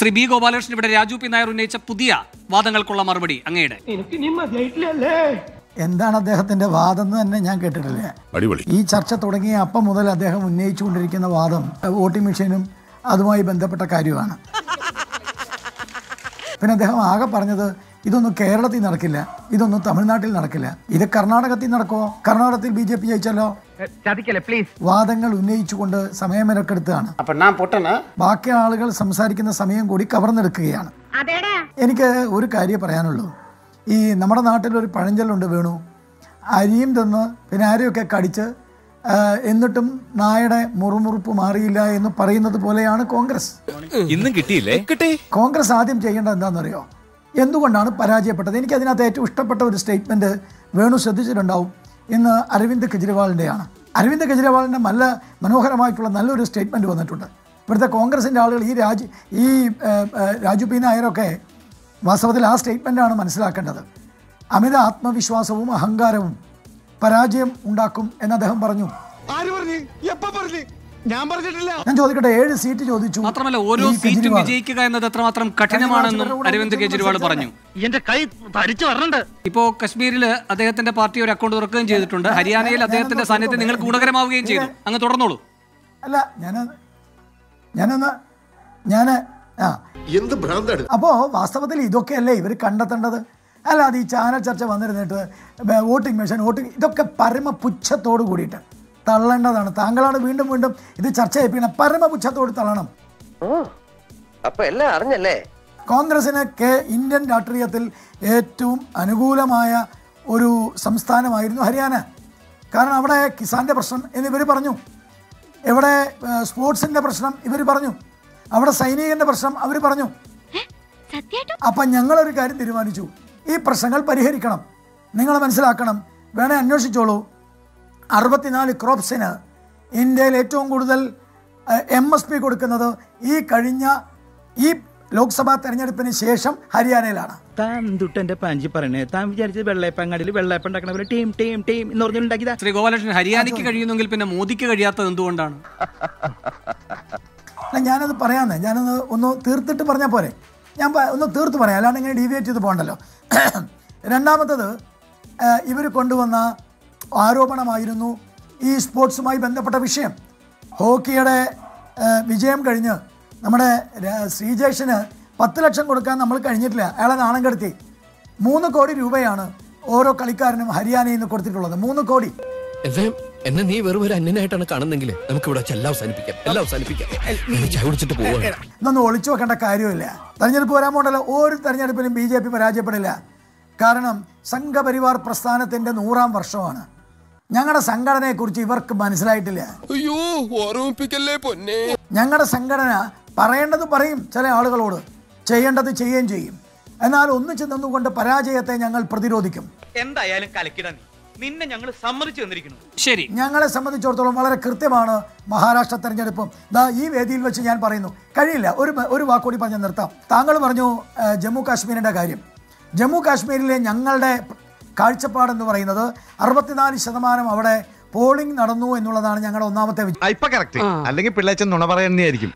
Shri B Gopalakrishnan ഇവിടെ Raju P Nair ഉന്നയിച്ച പുതിയ വാദങ്ങൾക്കുള്ള മറുപടി അങ്ങയുടെ എന്താണ് അദ്ദേഹത്തിന്റെ വാദം എന്ന് തന്നെ ഞാൻ കേട്ടിട്ടില്ല അടിപൊളി ഈ ചർച്ച തുടങ്ങിയ അപ്പം മുതൽ അദ്ദേഹം ഉന്നയിച്ചുകൊണ്ടിരിക്കുന്ന വാദം വോട്ടിംഗ് മെഷീനും അതുമായി ബന്ധപ്പെട്ട കാര്യമാണ് പിന്നെ അദ്ദേഹം ആകെ പറഞ്ഞത് ഇതൊന്നും കേരളത്തിൽ നടക്കില്ല ഇതൊന്നും തമിഴ്നാട്ടിൽ നടക്കില്ല ഇത് കർണാടകത്തിൽ നടക്കുമോ കർണാടകത്തിൽ ബി ജെ പി ജയിച്ചല്ലോ ചതിക്കല്ലേ പ്ലീസ് വാദങ്ങൾ ഉന്നയിച്ചുകൊണ്ട് സമയം മെനക്കെടുത്തുകയാണ് அப்ப நான் பொட்டனா ബാക്കി ആളുകൾ സംസാരിക്കുന്ന സമയം കൂടി കവർന്നെടുക്കുകയാണ് എനിക്ക് ഒരു കാര്യം പറയാനുള്ളൂ ഈ നമ്മുടെ നാട്ടിലൊരു പഴഞ്ചൊല്ലുണ്ട് വേണു അരിയും തിന്ന് പിന്നെ ആരെയൊക്കെ കടിച്ച് ആ, എന്നിട്ടും നായയുടെ മുറുമുറുപ്പ് മാറിയില്ല എന്ന് പറയുന്നത് പോലെയാണ് കോൺഗ്രസ് ഇന്നും കിട്ടിയില്ലേ കിട്ടി കോൺഗ്രസ് ആദ്യം ചെയ്യേണ്ടത് എന്താണെന്നറിയോ എന്തുകൊണ്ടാണ് പരാജയപ്പെട്ടത് എനിക്ക് അതിനകത്ത് ഏറ്റവും ഇഷ്ടപ്പെട്ട ഒരു സ്റ്റേറ്റ്മെന്റ് വേണു ശ്രദ്ധിച്ചിട്ടുണ്ടാവും ഇന്ന് അരവിന്ദ് കെജ്രിവാളിൻ്റെയാണ് അരവിന്ദ് കെജ്രിവാളിൻ്റെ നല്ല മനോഹരമായിട്ടുള്ള നല്ലൊരു സ്റ്റേറ്റ്മെന്റ് വന്നിട്ടുണ്ട് ഇവിടുത്തെ കോൺഗ്രസിൻ്റെ ആളുകൾ ഈ രാജ് ഈ ഏഹ്, ഏഹ്, രാജു പി നായരൊക്കെ വാസ്തവത്തിൽ ആ സ്റ്റേറ്റ്മെൻറ്റാണ് മനസ്സിലാക്കേണ്ടത് അമിത ആത്മവിശ്വാസവും അഹങ്കാരവും പരാജയം ഉണ്ടാക്കും എന്ന് അദ്ദേഹം പറഞ്ഞു ആര് പറഞ്ഞു എപ്പ പറഞ്ഞു ഞാൻ പറഞ്ഞിട്ടില്ല ഞാൻ ചോദിക്കട്ടെ ഏഴ് സീറ്റ് ചോദിച്ചു മാത്രമല്ല ഓരോ ഈ സീറ്റും കെജ്രിവാൾ. വിജയിക്കുക എന്നത് എത്രമാത്രം കഠിനമാണെന്നും അരവിന്ദ് കെജ്രിവാൾ പറഞ്ഞു എന്റെ കൈ തരിച്ചു വരണുണ്ട് ഇപ്പോ കശ്മീരിൽ അദ്ദേഹത്തിന്റെ പാർട്ടി ഒരു അക്കൗണ്ട് തുറക്കുകയും ചെയ്തിട്ടുണ്ട് ഹരിയാനയിൽ അദ്ദേഹത്തിന്റെ സാന്നിധ്യം നിങ്ങൾക്ക് ഗുണകരമാവുകയും ചെയ്തു അങ്ങ് തുടർന്നോളൂ അല്ല ഞാൻ ഞാനൊന്ന് ഞാൻ ആ എന്ത് ഭ്രാന്താണ് അപ്പോൾ വാസ്തവത്തിൽ ഇതൊക്കെയല്ലേ ഇവർ കണ്ടെത്തേണ്ടത് അല്ലാതെ ഈ ചാനൽ ചർച്ച വന്നിരുന്നിട്ട് ബ- വോട്ടിംഗ് മെഷീൻ വോട്ടിംഗ് ഇതൊക്കെ പരമ പുച്ഛത്തോട് കൂടിയിട്ട് തള്ളേണ്ടതാണ് താങ്കളാണ് വീണ്ടും വീണ്ടും ഇത് ചർച്ച ചെയ്യിപ്പിക്കണം പരമ പുച്ഛത്തോട് തള്ളണം അപ്പൊ എല്ലാം അറിഞ്ഞല്ലേ കോൺഗ്രസിന് കെ ഇന്ത്യൻ രാഷ്ട്രീയത്തിൽ ഏറ്റവും അനുകൂലമായ ഒരു സംസ്ഥാനമായിരുന്നു ഹരിയാന കാരണം അവിടെ കിസാന്റെ പ്രശ്നം എന്നിവർ പറഞ്ഞു ഇവിടെ ഏഹ്, സ്പോർട്സിന്റെ പ്രശ്നം ഇവർ പറഞ്ഞു അവിടെ സൈനികന്റെ പ്രശ്നം അവർ പറഞ്ഞു അപ്പം ഞങ്ങളൊരു കാര്യം തീരുമാനിച്ചു ഈ പ്രശ്നങ്ങൾ പരിഹരിക്കണം നിങ്ങൾ മനസ്സിലാക്കണം വേണേ അന്വേഷിച്ചോളൂ അറുപത്തിനാല് ക്രോപ്സിന് ഇന്ത്യയിൽ ഏറ്റവും കൂടുതൽ എം എസ് പി കൊടുക്കുന്നത് ഈ കഴിഞ്ഞ ഈ ലോക്സഭാ തെരഞ്ഞെടുപ്പിന് ശേഷം ഹരിയാനയിലാണ് താൻ തൊട്ടെന്റെ പാഞ്ചി പറയണേ താൻ വിചാരിച്ചത് വെള്ളയപ്പങ്ങാടിയിൽ വെള്ളയപ്പം ഉണ്ടാക്കണ പോലെ ടീം ടീം ടീം എന്ന് പറഞ്ഞുണ്ടാക്കിയതാ ശ്രീ ഗോപാലകൃഷ്ണൻ ഹരിയാനയ്ക്ക് കഴിയുന്നെങ്കിൽ പിന്നെ മോദിക്ക് കഴിയാത്തത് എന്തുകൊണ്ടാണ് അല്ല ഞാനത് പറയാമെന്നേ ഞാനത് ഒന്ന് തീർത്തിട്ട് പറഞ്ഞാൽ പോരെ ഞാൻ പ- ഒന്ന് തീർത്ത് പറയാം അല്ലാണ്ട് ഇങ്ങനെ ഡീവിയേറ്റ് ചെയ്ത് പോകണ്ടല്ലോ രണ്ടാമത്തത് ഇവർ കൊണ്ടുവന്ന ആരോപണമായിരുന്നു ഈ സ്പോർട്സുമായി ബന്ധപ്പെട്ട വിഷയം ഹോക്കിയുടെ ആ, വിജയം കഴിഞ്ഞ് നമ്മുടെ ര- ശ്രീജേഷിന് പത്ത് ലക്ഷം കൊടുക്കാൻ നമ്മൾ കഴിഞ്ഞിട്ടില്ല അയാളെ നാണം കെടുത്തി മൂന്ന് കോടി രൂപയാണ് ഓരോ കളിക്കാരനും ഹരിയാനയിൽ നിന്ന് കൊടുത്തിട്ടുള്ളത് മൂന്ന് കോടി എന്നെ എന്നെ നീ വെറും ഒരു അന്യനായിട്ടാണ് കാണുന്നെങ്കിൽ നമുക്ക് ഇവിടെ എല്ലാം അവസാനിപ്പിക്കാം എല്ലാം അവസാനിപ്പിക്കാം ഞാൻ ചായ കുടിച്ചിട്ട് പോവാണ് ഇതൊന്നും ഒളിച്ചു വെക്കേണ്ട കാര്യമില്ല തെരഞ്ഞെടുപ്പ് വരാൻ പോകണ്ടല്ലോ ഒരു തെരഞ്ഞെടുപ്പിലും ബി ജെ പി പരാജയപ്പെടില്ല കാരണം സംഘപരിവാർ പ്രസ്ഥാനത്തിന്റെ നൂറാം വർഷമാണ് ഞങ്ങളുടെ സംഘടനയെക്കുറിച്ച് ഇവർക്ക് മനസ്സിലായിട്ടില്ല അയ്യോ ഓർമ്മിപ്പിക്കല്ലേ പൊന്നെ ഞങ്ങളുടെ സംഘടന പറയേണ്ടത് പറയും ചില ആളുകളോട് ചെയ്യേണ്ടത് ചെയ്യുകയും ചെയ്യും എന്നാൽ ഒന്നിച്ചു നിന്നുകൊണ്ട് പരാജയത്തെ ഞങ്ങൾ പ്രതിരോധിക്കും എന്തായാലും കലക്കിട നീ നിന്നെ ഞങ്ങൾ സമ്മതിച്ചു തന്നിരിക്കുന്നു ശരി ഞങ്ങളെ സംബന്ധിച്ചിടത്തോളം വളരെ കൃത്യമാണ് മഹാരാഷ്ട്ര തെരഞ്ഞെടുപ്പും ദാ ഈ വേദിയിൽ വെച്ച് ഞാൻ പറയുന്നു കഴിയില്ല ഒരു ഒരു വാക്കുകൂടി പറഞ്ഞ് നിർത്താം താങ്കൾ പറഞ്ഞു ആ, ജമ്മു കാശ്മീരിൻ്റെ കാര്യം ജമ്മു കാശ്മീരിലെ ഞങ്ങളുടെ കാഴ്ചപ്പാടെന്ന് പറയുന്നത് അറുപത്തിനാല് ശതമാനം അവിടെ പോളിംഗ് നടന്നു എന്നുള്ളതാണ് ഞങ്ങളുടെ ഒന്നാമത്തെ വിജയം ഇപ്പൊ കറക്റ്റ് അല്ലെങ്കിൽ പിള്ളേച്ചൻ നുണ പറയുന്നതായിരിക്കും